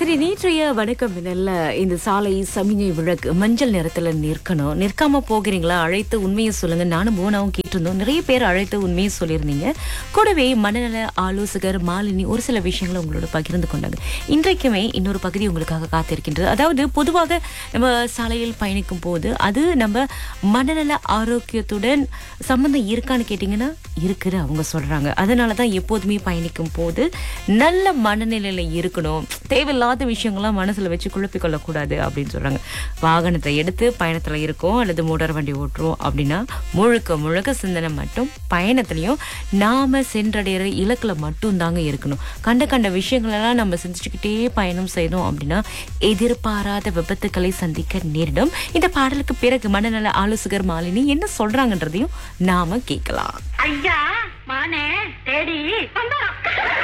சரி நேற்றைய வணக்கம் வினல்ல இந்த சாலை சமிஞ்சை விளக்கு மஞ்சள் நிறத்துல நிற்கணும் நிற்காம போகிறீங்களா அழைத்து உண்மையை சொல்லுங்க நானும் போனாவும் கேட்டிருந்தோம் நிறைய பேர் அழைத்து உண்மையை சொல்லியிருந்தீங்க கூடவே மனநல ஆலோசகர் மாலினி ஒரு சில விஷயங்களை உங்களோட பகிர்ந்து கொண்டாங்க இன்றைக்குமே இன்னொரு பகுதி உங்களுக்காக காத்திருக்கின்றது அதாவது பொதுவாக நம்ம சாலையில் பயணிக்கும் போது அது நம்ம மனநல ஆரோக்கியத்துடன் சம்பந்தம் இருக்கான்னு கேட்டிங்கன்னா இருக்குது அவங்க சொல்றாங்க அதனால தான் எப்போதுமே பயணிக்கும் போது நல்ல மனநிலையில இருக்கணும் தேவையில்லாத விஷயங்கள்லாம் மனசுல வச்சு குழப்பிக் கொள்ளக்கூடாது அப்படின்னு சொல்றாங்க வாகனத்தை எடுத்து பயணத்துல இருக்கோம் அல்லது மோட்டார் வண்டி ஓட்டுறோம் அப்படின்னா முழுக்க முழுக்க சிந்தனை மட்டும் பயணத்திலையும் நாம சென்றடைகிற இலக்குல மட்டும் தாங்க இருக்கணும் கண்ட கண்ட விஷயங்களெல்லாம் நம்ம சிந்திச்சுக்கிட்டே பயணம் செய்தோம் அப்படின்னா எதிர்பாராத விபத்துக்களை சந்திக்க நேரிடும் இந்த பாடலுக்கு பிறகு மனநல ஆலோசகர் மாலினி என்ன சொல்றாங்கன்றதையும் நாம கேட்கலாம் ஐயா மானே தேடி வந்தா